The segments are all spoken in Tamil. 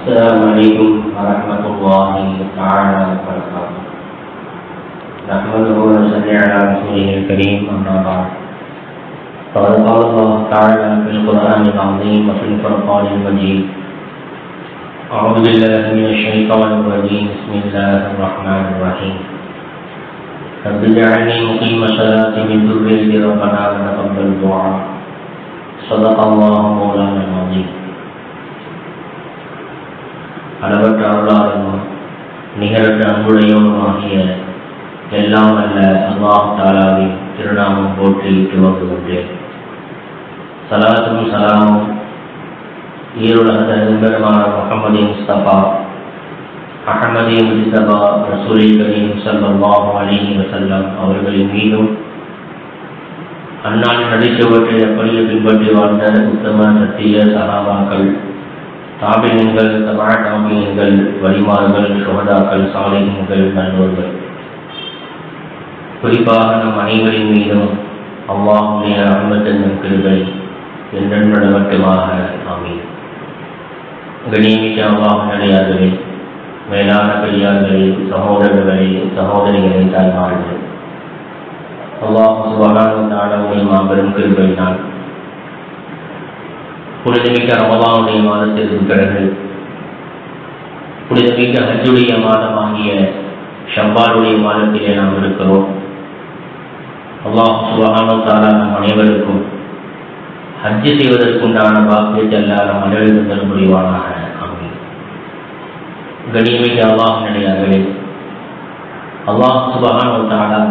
السلام عليكم ورحمة الله تعالى وبركاته نحمده ونصلي على رسوله الكريم أما بعد فقد قال الله تعالى في القرآن العظيم وفي الفرقان المجيد أعوذ بالله من الشيطان الرجيم بسم الله الرحمن الرحيم رب اجعلني مقيم الصلاة من ذريتي ربنا وتقبل دعاء صدق الله مولانا العظيم அளவற்ற அருளாளனும் நிகரற்ற அன்புடையவனுமாகிய எல்லாம் அல்ல அல்லாஹ் தாலாவின் திருநாமம் போற்றி துவங்குகின்றேன் சலாத்தும் சலாமும் ஈருலக தகுந்தமான முகமது முஸ்தபா அகமது முஸ்தபா ரசூலை கரீம் சல்லாஹு அலிஹி வசல்லம் அவர்களின் மீதும் அந்நாள் நடிச்சவற்றை எப்படியும் பின்பற்றி வாழ்ந்த உத்தம சத்திய சகாபாக்கள் தாபியங்கள் தபா தாபியங்கள் வழிமார்கள் சுகதாக்கள் சாலைகள் நல்லோர்கள் குறிப்பாக நம் அனைவரின் மீதும் அவ்வாவுடைய அகமத்தின் கிருபை என்றென்று நடவட்டுமாக ஆமீன் கணியமிக்க அவ்வாஹ் நிலையார்களே மேலான பெரியார்களே சகோதரர்களே சகோதரிகளை தாய்மார்கள் அல்லாஹ் சுபகான தாழவுடைய மாபெரும் கிருபையினால் புனிதமிக்க ரமலானுடைய மாதத்திற்கு பிறகு புனிதமிக்க ஹஜ்ஜுடைய மாதமாகிய ஷவ்வாலுடைய மாதத்திலே நாம் இருக்கிறோம் அல்லாஹ் சுபகானோ தாலா நம் அனைவருக்கும் ஹஜ்ஜு செய்வதற்குண்டான பாக்கியத்தை எல்லாம் நம் அனைவருக்கும் தரும் முடிவானாக ஆமீன் கணியமிக்க அல்லாஹ் நிலையாகவே அல்லாஹ் சுபகானோ தாலா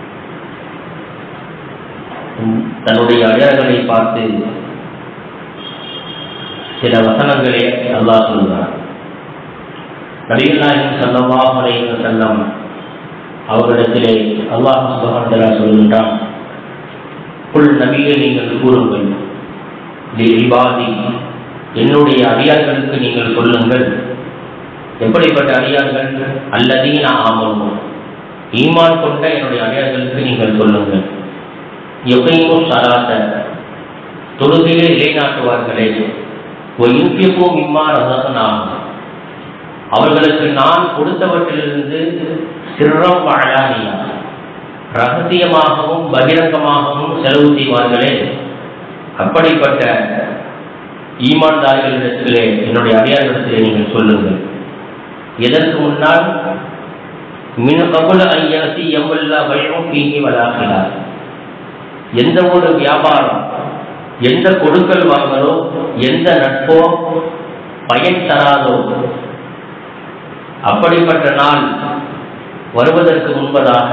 தன்னுடைய அடையாளங்களை பார்த்து சில வசனங்களே அல்லாஹ் சொல்கிறார் நபிகள்நாயகம் சல்லல்லாஹு அலைஹி வஸல்லம் அவர்களிடத்திலே அல்லாஹ் சுபஹானஹு சொல்கின்றான் புல் நபியை நீங்கள் கூறுங்கள் இபாதி என்னுடைய அடியார்களுக்கு நீங்கள் சொல்லுங்கள் எப்படிப்பட்ட அடியார்கள் அல்லதீன ஆமனும் ஈமான் கொண்ட என்னுடைய அடியார்களுக்கு நீங்கள் சொல்லுங்கள் எப்பயும் சராத்த தொழுகையை நிலைநாட்டுவார்களே ஒயுப்பியப்போம் இம்மா ரசனாகும் அவர்களுக்கு நான் கொடுத்தவற்றிலிருந்து சிறம் வாழானியா ரகசியமாகவும் பகிரங்கமாகவும் செலவு செய்வார்களே அப்படிப்பட்ட ஈமான்தாரிகளிடத்திலே என்னுடைய அடியார்களிடத்திலே நீங்கள் சொல்லுங்கள் எதற்கு முன்னால் மின் கபுல ஐயாசி எவ்வளா வழியும் பீங்கி வளாகிறார் எந்த ஒரு வியாபாரம் எந்த கொடுக்கல் வாங்கலோ எந்த நட்போ பயன் தராதோ அப்படிப்பட்ட நாள் வருவதற்கு முன்பதாக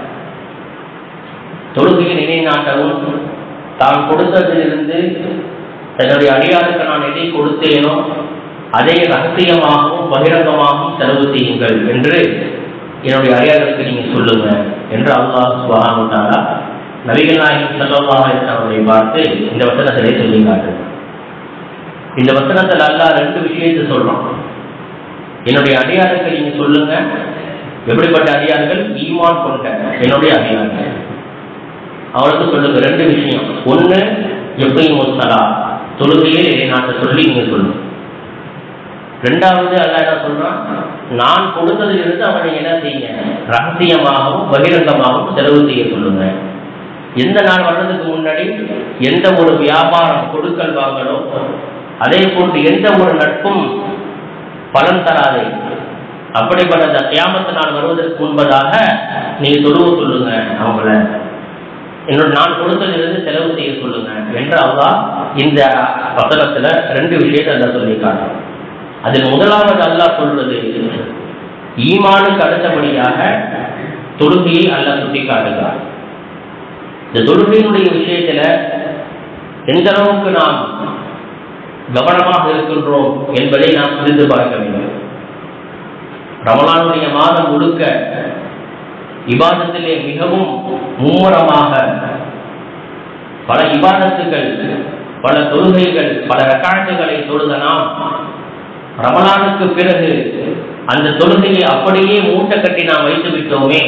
தொழுகையை நிலைநாட்டவும் தான் கொடுத்ததிலிருந்து தன்னுடைய அடியாருக்கு நான் எதை கொடுத்தேனோ அதை ரகசியமாகவும் பகிரங்கமாகவும் செலவு செய்யுங்கள் என்று என்னுடைய அடியாருக்கு நீங்க சொல்லுங்க என்று அல்லாஹ் சுபானுட்டாரா நபிகள் நாயகம் சல்லல்லாஹு அவர்களை பார்த்து இந்த வசனத்திலே சொல்லி காட்டு இந்த வசனத்தில் அல்லாஹ் ரெண்டு விஷயத்தை சொல்றான் என்னுடைய அடியாருக்கு நீங்க சொல்லுங்க எப்படிப்பட்ட அடியார்கள் ஈமான் கொண்ட என்னுடைய அடியார்கள் அவருக்கு சொல்லுங்க ரெண்டு விஷயம் ஒண்ணு எப்பயும் முஸ்தலா தொழுகையை நிலைநாட்ட சொல்லி நீங்க சொல்லுங்க ரெண்டாவது அல்ல என்ன சொல்றான் நான் கொடுத்ததிலிருந்து அவனை என்ன செய்யுங்க ரகசியமாகவும் பகிரங்கமாகவும் செலவு செய்ய சொல்லுங்க எந்த நாள் வர்றதுக்கு முன்னாடி எந்த ஒரு வியாபாரம் கொடுக்கல் வாங்கலோ அதே போன்று எந்த ஒரு நட்பும் பலன் தராதே அப்படிப்பட்ட அந்த கியாமத்து நாள் வருவதற்கு முன்பதாக நீ தொழுவ சொல்லுங்க அவங்கள என்னோட நான் கொடுத்ததிலிருந்து செலவு செய்ய சொல்லுங்க என்று அவ்வா இந்த வசனத்துல ரெண்டு விஷயத்தை அல்ல சொல்லி காட்டுறோம் அதில் முதலாவது அல்லாஹ் சொல்றது ஈமானுக்கு அடுத்தபடியாக தொழுகையை அல்ல சுட்டி காட்டுகிறார் இந்த தொழுகையினுடைய விஷயத்துல எந்த அளவுக்கு நாம் கவனமாக இருக்கின்றோம் என்பதை நாம் புரிந்து பார்க்க வேண்டும் ரமலானுடைய மாதம் முழுக்க இபாதத்திலே மிகவும் மும்முரமாக பல இபாதத்துகள் பல தொழுகைகள் பல ரக்காட்டுகளை தொழுத நாம் ரமலானுக்கு பிறகு அந்த தொழுகையை அப்படியே மூட்டை கட்டி நாம் வைத்து விட்டோமே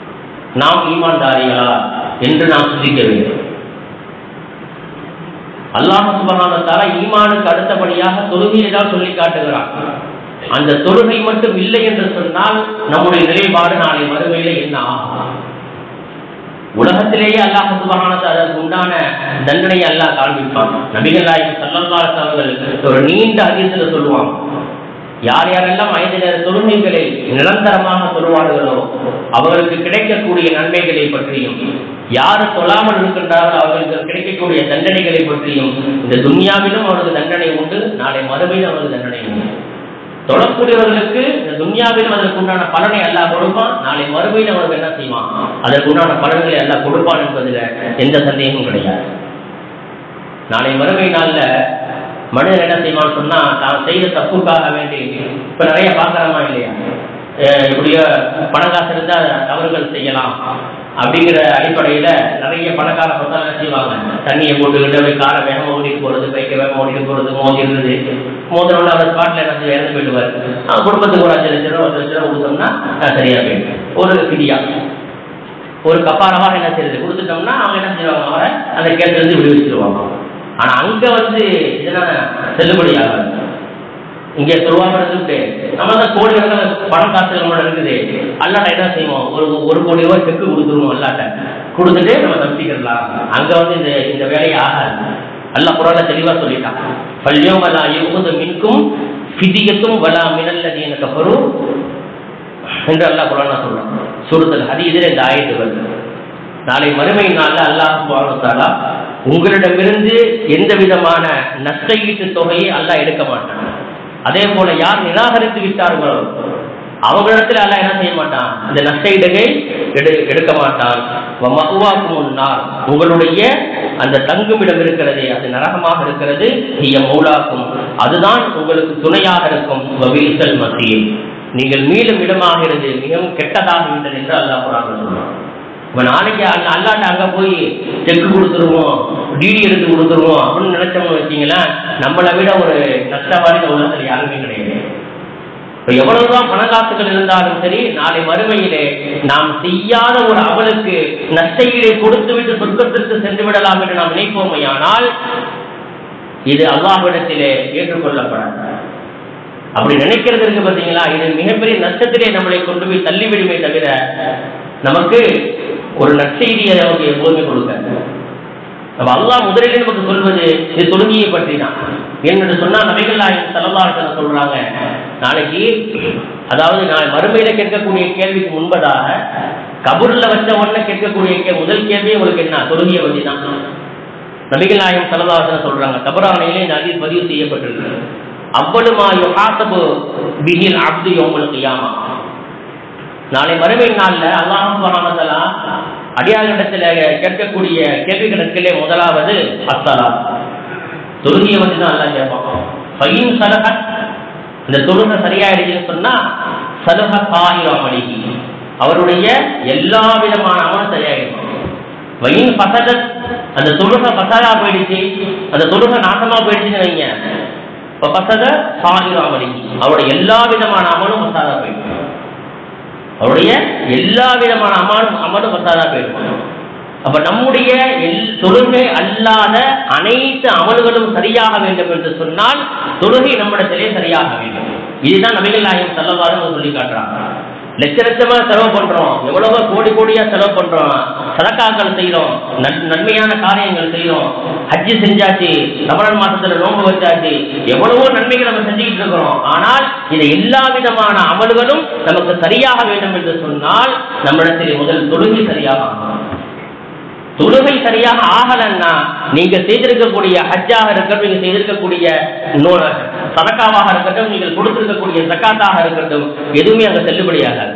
நாம் ஈமான்தாரிகளா என்று நாம் சிந்திக்க வேண்டும் அல்லாஹ் சுபகானத்தால ஈமானுக்கு அடுத்தபடியாக தொழுகையை தான் சொல்லி காட்டுகிறான் அந்த தொழுகை மட்டும் இல்லை என்று சொன்னால் நம்முடைய நிலைப்பாடு நாளை மறுமையில என்ன ஆகும் உலகத்திலேயே அல்லாஹ் சுபகானத்தை அதற்கு உண்டான தண்டனையை அல்லாஹ் காண்பிப்பான் நபிகள் நாயகம் சல்லல்லாஹு அவர்கள் ஒரு நீண்ட அதிசல சொல்லுவாங்க யார் யாரெல்லாம் ஐந்து நேர தொழுகைகளை நிரந்தரமாக தொழுவார்களோ அவர்களுக்கு கிடைக்கக்கூடிய நன்மைகளை பற்றியும் யார் தொழாமல் இருக்கின்றார்களோ அவர்களுக்கு கிடைக்கக்கூடிய தண்டனைகளை பற்றியும் இந்த துன்யாவிலும் அவருக்கு தண்டனை உண்டு நாளை மறுமையிலும் அவருக்கு தண்டனை உண்டு தொழக்கூடியவர்களுக்கு இந்த துன்யாவிலும் அதற்கு உண்டான பலனை எல்லாம் கொடுப்பான் நாளை மறுமையில் அவனுக்கு என்ன செய்வான் அதற்கு உண்டான பலன்களை எல்லாம் கொடுப்பான் என்பதில் எந்த சந்தேகமும் கிடையாது நாளை மறுமை நாள்ல மனிதன் என்ன செய்வான்னு சொன்னா தான் செய்த தப்புக்காக வேண்டி இப்ப நிறைய பார்க்கறோமா இல்லையா அஹ் இப்படியோ பணக்காசு இருந்தா தவறுகள் செய்யலாம் அப்படிங்கிற அடிப்படையில நிறைய பணக்கார பசங்க என்ன செய்வாங்க தண்ணியை போட்டுக்கிட்டு போய் காரை வேகமா ஓட்டிட்டு போறது பைக்கை வேகமா ஓட்டிட்டு போறது மோதிடுறது மோதினோட அவர் ஸ்பாட்ல என்ன செய்ய இறந்து போயிடுவார் அவன் குடும்பத்துக்கு ஒரு அஞ்சு லட்சம் ரூபா பத்து லட்சம் ரூபா கொடுத்தோம்னா அஹ் சரியா போயிடும் ஒரு பிடியா ஒரு கப்பாரமாக என்ன செய்யறது கொடுத்துட்டோம்னா அவங்க என்ன செய்வாங்க அவரை அந்த கேஸ்ல இருந்து விடுவிச்சிருவாங்க ஆனா அங்க வந்து இதெல்லாம் செல்லுபடி ஆகாது இங்க சொல்லுவாங்க இருந்துட்டு நம்ம தான் கோடி கணக்கில் பணம் காசு நம்மளோட இருக்குது அல்லாட்ட என்ன செய்வோம் ஒரு ஒரு கோடி ரூபாய் செக்கு கொடுத்துருவோம் அல்லாட்ட கொடுத்துட்டு நம்ம தப்பிக்கலாம் அங்க வந்து இந்த இந்த வேலையை ஆகாது அல்ல குரான தெளிவா சொல்லிட்டான் பல்லியம் வலா யுகுது மின்கும் ஃபிதியத்தும் வலா மினல்லதீன கஃபரு என்று அல்லாஹ் குரானா சொல்றான் சூரத்தில் ஹதீஸில் இந்த ஆயத்து வருது நாளை மறுமை நாள்ல அல்லாஹ் சுபானுத்தாலா உங்களிடமிருந்து எந்த விதமான நஷ்டஈட்டு தொகையை அல்லாஹ் எடுக்க மாட்டான் அதே போல யார் நிராகரித்து விட்டார்களோ அவங்களிடத்தில் அல்லாஹ் என்ன செய்ய மாட்டான் இந்த நஷ்டஈடுகை எடு எடுக்க மாட்டான் மகுவாக்கு முன்னார் உங்களுடைய அந்த தங்குமிடம் இருக்கிறதே அது நரகமாக இருக்கிறது ஹிய மௌலாக்கும் அதுதான் உங்களுக்கு துணையாக இருக்கும் வபீசல் மத்தியில் நீங்கள் மீளும் இடமாகிறது மிகவும் கெட்டதாகிவிட்டது என்று அல்லாஹ் குரான் சொல்றான் இப்ப நாளைக்கு அங்க அல்லாட்ட அங்க போய் செக் கொடுத்துருவோம் டிடி எடுத்து கொடுத்துருவோம் அப்படின்னு நினைச்சோம்னு வச்சீங்களேன் நம்மளை விட ஒரு நஷ்டவாதி இந்த உலகத்தில் யாருமே கிடையாது இப்ப எவ்வளவுதான் பணக்காசுகள் இருந்தாலும் சரி நாளை மறுமையிலே நாம் செய்யாத ஒரு அவளுக்கு நஷ்டஈடை கொடுத்து விட்டு சொர்க்கத்திற்கு சென்று விடலாம் என்று நாம் நினைப்போமையானால் இது அல்லாஹ்விடத்திலே ஏற்றுக்கொள்ளப்படாது அப்படி நினைக்கிறது இருக்கு பார்த்தீங்களா இது மிகப்பெரிய நஷ்டத்திலே நம்மளை கொண்டு போய் தள்ளிவிடுமே தவிர நமக்கு ஒரு நற்செய்தியை நமக்கு எப்போதுமே கொடுக்க நம்ம அல்லாஹ் முதலிலே நமக்கு சொல்வது இது தொழுகையை பற்றி தான் என்று சொன்னா நபிகள் நாயகம் செலவாசன சொல்றாங்க நாளைக்கு அதாவது நான் மறுமையில கேட்கக்கூடிய கேள்விக்கு முன்பதாக கபூர்ல வச்ச உடனே கேட்கக்கூடிய கே- முதல் கேள்வி உங்களுக்கு என்ன தொழுகையை பற்றி தான் நபிகள் நாயகம் செலவாசன சொல்றாங்க கபரானையிலே இந்த அதில் பதிவு செய்யப்பட்டிருக்கு அவ்வளவு மா யுஹாசபு பிஹில் அப்து யௌமுல் கியாமா நாளை மறுமை நாள்ல அல்லாஹ் சுபஹானஹு அடியாரிடத்துல கேட்கக்கூடிய கேள்வி கணக்கிலே முதலாவது அஸ்ஸலா தொழுகையை வந்து தான் அல்லாஹ் கேட்பான் ஃபைன் சலஹத் இந்த தொழுகை சரியாயிடுச்சுன்னு சொன்னா சலுக சாயிரா மணிகி அவருடைய எல்லா விதமான அமலும் சரியாயிடும் வயின் பசதத் அந்த தொழுகை பசதா போயிடுச்சு அந்த தொழுகை நாசமா போயிடுச்சுன்னு வைங்க இப்ப பசத சாயிரா மணிகி அவருடைய எல்லா விதமான அமலும் பசாதா போயிடும் அவருடைய எல்லா விதமான அமலும் அமலும் பசாதா போயிடும் அப்ப நம்முடைய எல் தொழுகை அல்லாத அனைத்து அமல்களும் சரியாக வேண்டும் என்று சொன்னால் தொழுகை நம்மிடத்திலே சரியாக வேண்டும் இதுதான் நபிகள் நாயகம் செல்லவாறு சொல்லி காட்டுறாங்க லட்ச லட்சமா செலவு பண்றோம் எவ்வளவோ கோடி கோடியா செலவு பண்றோம் சதக்காக்கள் செய்யறோம் நன்- நன்மையான காரியங்கள் செய்யறோம் ஹஜ்ஜி செஞ்சாச்சு ரமணன் மாசத்துல நோன்பு வச்சாச்சு எவ்வளவோ நன்மைகள் நம்ம செஞ்சுக்கிட்டு இருக்கிறோம் ஆனால் இந்த எல்லா விதமான அமல்களும் நமக்கு சரியாக வேண்டும் என்று சொன்னால் நம்மிடத்தில் முதல் தொழுகை சரியாக ஆகணும். தொழுகை சரியாக ஆகலன்னா நீங்க செய்திருக்கக்கூடிய ஹஜ்ஜாக இருக்கட்டும் நீங்க செய்திருக்கக்கூடிய நோ- சதக்காவாக இருக்கட்டும் நீங்கள் கொடுத்திருக்கக்கூடிய ஜக்காத்தாக இருக்கட்டும் எதுவுமே அங்க செல்லுபடியாகாது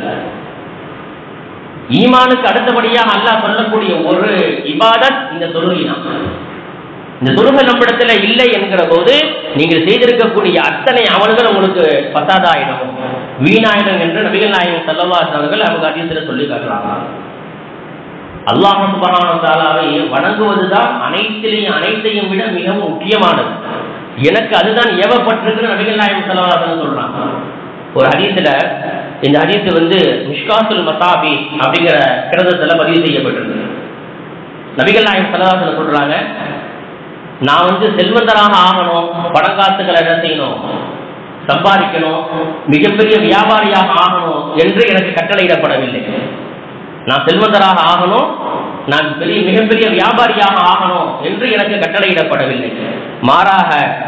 ஈமானுக்கு அடுத்தபடியாக அல்லாஹ் சொல்லக்கூடிய ஒரு இபாதத் இந்த தொழுகை தான் இந்த தொழுகை நம்மிடத்துல இல்லை என்கிற போது நீங்கள் செய்திருக்கக்கூடிய அத்தனை அமல்கள் உங்களுக்கு பத்தாதாயிடும் வீணாயிடும் என்று நபிகள் நாயகம் செல்லவாஸ் அவர்கள் அவங்க அதிசல சொல்லி காட்டுறாங்க அல்லாஹ் சுபஹானஹு வ தஆலாவை வணங்குவதுதான் அனைத்திலையும் அனைத்தையும் விட மிகவும் முக்கியமானது எனக்கு அதுதான் ஏவப்பட்டிருக்குன்னு நபிகள் நாயகம் ஸல்லல்லாஹு சொல்றாங்க ஒரு ஹதீஸ்ல இந்த ஹதீஸ் வந்து மிஷ்காசுல் மசாபி அப்படிங்கிற கிரந்தத்துல பதிவு செய்யப்பட்டிருக்கு நபிகள் நாயகம் ஸல்லல்லாஹு சொல்றாங்க நான் வந்து செல்வந்தராக ஆகணும் பணங்காசுகளை என்ன செய்யணும் சம்பாதிக்கணும் மிகப்பெரிய வியாபாரியாக ஆகணும் என்று எனக்கு கட்டளையிடப்படவில்லை நான் செல்வந்தராக ஆகணும் நான் பெரிய மிகப்பெரிய வியாபாரியாக ஆகணும் என்று எனக்கு கட்டளையிடப்படவில்லை மாறாக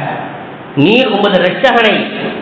நீர் உமது இரட்சகனை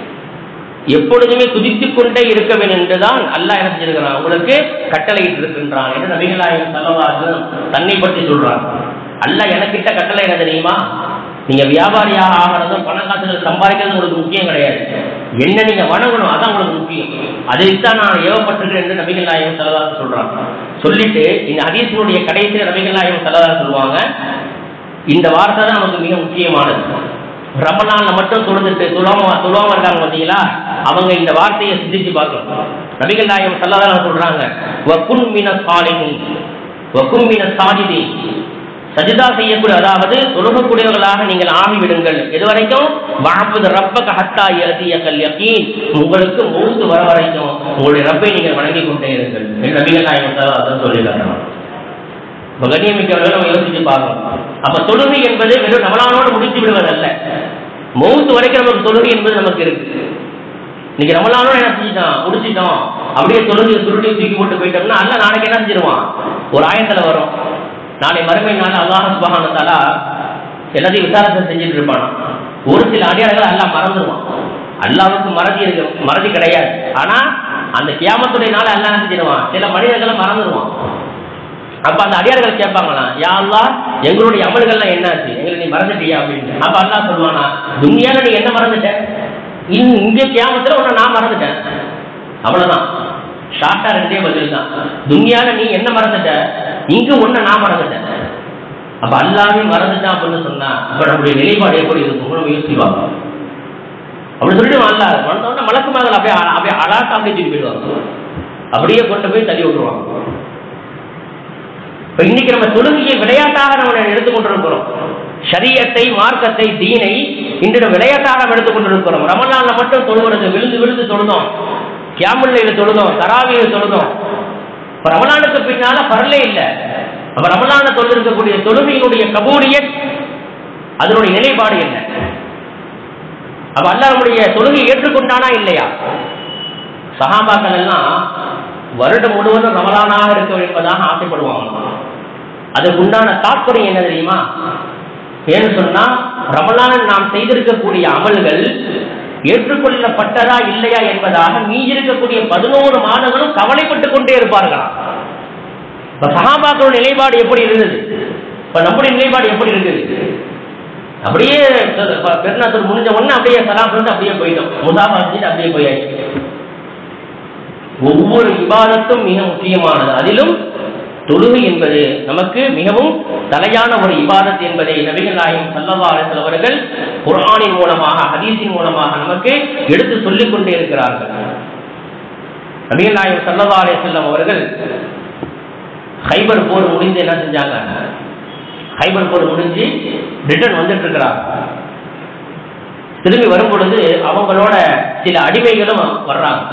எப்பொழுதுமே துதித்துக் கொண்டே இருக்க வேண்டும் என்றுதான் அல்லாஹ் என்ன செஞ்சிருக்கிறான் உங்களுக்கு கட்டளையிட்டு இருக்கின்றான் என்று நபிகளாயம் சல்லவாசன் தன்னை பற்றி சொல்றான் அல்லாஹ் எனக்கிட்ட கட்டளை என்ன தெரியுமா நீங்க வியாபாரியாக ஆகிறதும் பண காசுகள் சம்பாதிக்கிறது உங்களுக்கு முக்கியம் கிடையாது என்ன நீங்க வணங்கணும் அதான் உங்களுக்கு முக்கியம் அதைத்தான் நான் ஏவப்பட்டிருக்கேன் என்று நபிகள் நாயகம் செலவாக சொல்றான் சொல்லிட்டு இந்த ஹதீஸினுடைய கடைசியில் நபிகள் நாயகம் செலவாக சொல்லுவாங்க இந்த வார்த்தை தான் நமக்கு மிக முக்கியமானது ரமலான்ல மட்டும் தொழுதுட்டு துலாம துலாம இருக்காங்க பார்த்தீங்களா அவங்க இந்த வார்த்தையை சிந்திச்சு பார்க்கணும் நபிகள் நாயகம் செல்லதாக சொல்றாங்க வக்குன் மின சாலிஹின் வக்குன் மின சாஜிதி சஜிதா செய்யக்கூடிய அதாவது தொழுகக்கூடியவர்களாக நீங்கள் ஆகிவிடுங்கள் இது வரைக்கும் வாழ்வது ரப்ப ஹத்தா இறதியக்கல் யக்கீன் உங்களுக்கு மூத்து வர வரைக்கும் உங்களுடைய ரப்பை நீங்கள் வணங்கி கொண்டே இருங்கள் என்று நபிகள் நாயகம் அதான் சொல்லியிருக்காங்க இப்ப கண்ணியமிக்கவர்கள் நம்ம யோசிச்சு பார்க்கணும் அப்ப தொழுகை என்பது வெறும் ரமலானோடு முடித்து விடுவதல்ல மௌத்து வரைக்கும் நமக்கு தொழுகை என்பது நமக்கு இருக்கு இன்னைக்கு ரமலானோட என்ன செஞ்சிட்டோம் முடிச்சிட்டோம் அப்படியே தொழுகையை சுருட்டி தூக்கி போட்டு போயிட்டோம்னா அல்ல நாளைக்கு என்ன செஞ்சிருவான் ஒரு ஆயத்துல வரும் நாளை மறுமை நாள் அல்லாஹ் சுபஹானத்தாலா எல்லாத்தையும் விசாரணை செஞ்சுட்டு இருப்பான் ஒரு சில அடியாளர்கள் எல்லாம் மறந்துடுவான் அல்லாவுக்கு மறதி இருக்கு மறதி கிடையாது ஆனா அந்த கியாமத்துடைய நாள் எல்லாம் செஞ்சிடுவான் சில மனிதர்களை மறந்துடுவான் அப்ப அந்த அடியார்கள் கேட்பாங்களாம் யா அல்லா எங்களுடைய அமல்கள்லாம் என்னாச்சு எங்களை நீ மறந்துட்டியா அப்படின்னு அப்ப அல்லா சொல்லுவானா துன்யால நீ என்ன மறந்துட்ட இன் இங்க கியாமத்துல உன்னை நான் மறந்துட்டேன் அவ்வளவுதான் ஷார்ட்டா ரெண்டே பதில் தான் துன்யால நீ என்ன மறந்துட்ட இங்க உன்னை நான் மறந்துட்டேன் அப்ப அல்லாமே மறந்துட்டான் அப்படின்னு சொன்னா அப்ப நம்முடைய நிலைப்பாடு எப்படி இருக்கும் நம்ம யோசிப்பாங்க அப்படி சொல்லிட்டு அல்லா வந்தோடனே மலக்கு மகள் அப்படியே அப்படியே அலாட்டா அப்படியே தூக்கி போயிடுவாங்க அப்படியே கொண்டு போய் தள்ளி விட்டுருவாங்க இப்ப இன்னைக்கு நம்ம தொழுகையை விளையாட்டாக நம்ம எடுத்துக்கொண்டிருக்கிறோம் ஷரியத்தை மார்க்கத்தை தீனை இன்று நம்ம விளையாட்டாக நம்ம எடுத்துக்கொண்டிருக்கிறோம் ரமலான்ல மட்டும் தொழுகிறது விழுந்து விழுந்து தொழுதோம் கியாமுல்லையில தொழுதோம் தராவியில தொழுதோம் இப்ப ரமலானுக்கு பின்னால பரலே இல்லை அப்ப ரமலான தொழிலிருக்கக்கூடிய தொழுகையினுடைய கபூலியத் அதனுடைய நிலைப்பாடு என்ன அப்ப அல்ல நம்முடைய தொழுகை ஏற்றுக்கொண்டானா இல்லையா சகாபாக்கள் எல்லாம் வருடம் முழுவதும் ரமலானாக இருக்க என்பதாக ஆசைப்படுவாங்க அதுக்கு உண்டான தாற்பயம் என்ன தெரியுமா ஏன்னு சொன்னா ரமலானில் நாம் செய்திருக்கக்கூடிய அமல்கள் ஏற்றுக்கொள்ளப்பட்டதா இல்லையா என்பதாக மீதி இருக்கக்கூடிய பதினோரு மாதங்களும் கவலைப்பட்டுக் கொண்டே இருப்பார்களாம் இப்ப சகாபாக்களோட நிலைப்பாடு எப்படி இருந்தது இப்ப நம்முடைய நிலைப்பாடு எப்படி இருக்குது அப்படியே பெருநாத்தூர் முடிஞ்ச உடனே அப்படியே சலாம் சொல்லிட்டு அப்படியே போயிட்டோம் முசாபா செஞ்சுட்டு அப்படியே போயாச்சு ஒவ்வொரு விவாதத்தும் மிக முக்கியமானது அதிலும் தொழுகை என்பது நமக்கு மிகவும் தலையான ஒரு இபாதத் என்பதை நபிகள் நாயகம் சல்லா அலிசல் அவர்கள் குரானின் மூலமாக ஹதீஸின் மூலமாக நமக்கு எடுத்து சொல்லிக் கொண்டே இருக்கிறார்கள் நபிகள் நாயகம் சல்லா அலிசல்லம் அவர்கள் ஹைபர் போர் முடிந்து என்ன செஞ்சாங்க ஹைபர் போர் முடிஞ்சு ரிட்டர்ன் வந்துட்டு இருக்கிறாங்க திரும்பி வரும் பொழுது அவங்களோட சில அடிமைகளும் வர்றாங்க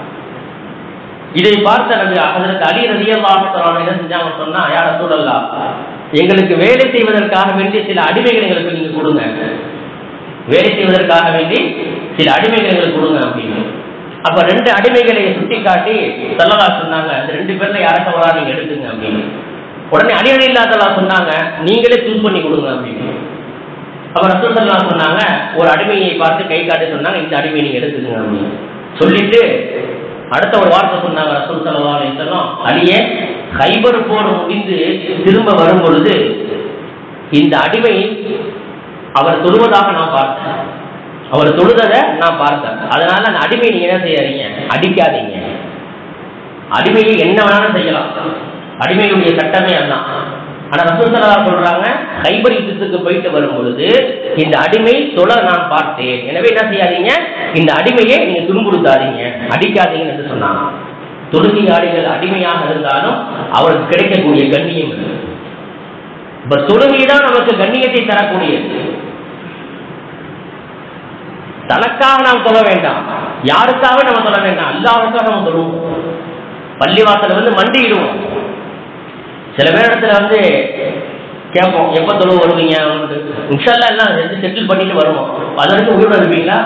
இதை பார்த்த நபி அதற்கு அலி ரதியல்லாஹு என்ன செஞ்சாங்க சொன்னா யார சூழல்லா எங்களுக்கு வேலை செய்வதற்காக வேண்டி சில அடிமைகள் எங்களுக்கு நீங்க கொடுங்க வேலை செய்வதற்காக வேண்டி சில அடிமைகள் எங்களுக்கு கொடுங்க அப்படின்னு அப்ப ரெண்டு அடிமைகளை சுட்டி காட்டி சொல்லலா சொன்னாங்க அந்த ரெண்டு பேர்ல யாராச்சும் ஒரு நீங்க எடுத்துங்க அப்படின்னு உடனே அடியணை இல்லாதலா சொன்னாங்க நீங்களே சூஸ் பண்ணி கொடுங்க அப்படின்னு அப்ப ரசூல் சல்லா சொன்னாங்க ஒரு அடிமையை பார்த்து கை காட்டி சொன்னாங்க இந்த அடிமையை நீங்க எடுத்துக்கங்க அப்படின்னு சொல்லிட்டு அடுத்த ஒரு வார்த்தை சொன்னாங்க ரசூல் சல்லா அலிசல்லாம் அடியே ஹைபர் போர் முடிந்து திரும்ப வரும் பொழுது இந்த அடிமை அவர் தொழுவதாக நான் பார்த்தேன் அவர் தொழுததை நான் பார்த்தேன் அதனால அந்த அடிமை நீங்க என்ன செய்யாதீங்க அடிக்காதீங்க அடிமையை என்ன வேணாலும் செய்யலாம் அடிமையுடைய சட்டமே அதுதான் ஆனா ரசூசலா சொல்றாங்க கைபர் யுத்தத்துக்கு போயிட்டு வரும் பொழுது இந்த அடிமை தொழ நான் பார்த்தேன் எனவே என்ன செய்யாதீங்க இந்த அடிமையை நீங்க துன்புறுத்தாதீங்க அடிக்காதீங்கன்னு என்று சொன்னாங்க தொழுகையாளிகள் அடிமையாக இருந்தாலும் அவருக்கு கிடைக்கக்கூடிய கண்ணியம் இப்ப தொழுகை தான் நமக்கு கண்ணியத்தை தரக்கூடியது தனக்காக நாம் சொல்ல வேண்டாம் யாருக்காக நம்ம சொல்ல வேண்டாம் அல்லாவுக்காக நம்ம சொல்லுவோம் பள்ளிவாசல வந்து மண்டியிடுவோம் சில பேர் இடத்துல வந்து கேட்போம் எப்போ தொழுவு வருவீங்க இன்ஷால்லா எல்லாம் செட்டில் பண்ணிட்டு வருவோம் அது வரைக்கும் உயிரோட இருப்பீங்களா